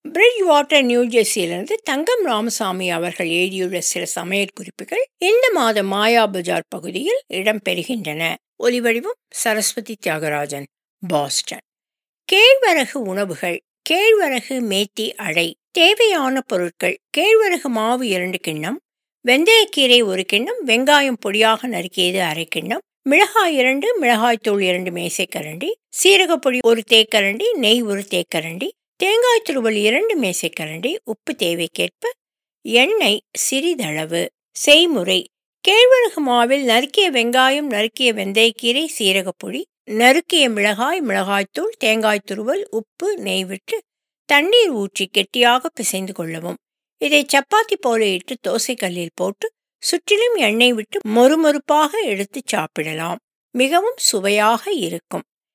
bridge Bridgewater new ஜெர்சியிலிருந்து தங்கம் ராமசாமி அவர்கள் எழுதியுள்ள சில சமையல் குறிப்புகள் இந்த மாத மாயா பஜார் பகுதியில் இடம்பெறுகின்றன ஒலிவடிவம் சரஸ்வதி தியாகராஜன் பாஸ்டன் கேழ்வரகு உணவுகள் கேழ்வரகு மேத்தி அடை தேவையான பொருட்கள் கேழ்வரகு மாவு இரண்டு கிண்ணம் வெந்தயக்கீரை ஒரு கிண்ணம் வெங்காயம் பொடியாக நறுக்கியது அரை கிண்ணம் மிளகாய் இரண்டு மிளகாய்த்தூள் இரண்டு மேசைக்கரண்டி சீரகப்பொடி ஒரு தேக்கரண்டி நெய் ஒரு தேக்கரண்டி தேங்காய் துருவல் இரண்டு மேசைக்கரண்டி உப்பு தேவைக்கேற்ப எண்ணெய் சிறிதளவு செய்முறை கேழ்வரகு மாவில் நறுக்கிய வெங்காயம் நறுக்கிய வெந்தயக்கீரை சீரகப்பொடி நறுக்கிய மிளகாய் மிளகாய்த்தூள் தேங்காய் துருவல் உப்பு நெய் விட்டு தண்ணீர் ஊற்றி கெட்டியாக பிசைந்து கொள்ளவும் இதை சப்பாத்தி போல இட்டு தோசைக்கல்லில் போட்டு சுற்றிலும் எண்ணெய் விட்டு மொறுமொறுப்பாக எடுத்து சாப்பிடலாம் மிகவும் சுவையாக இருக்கும்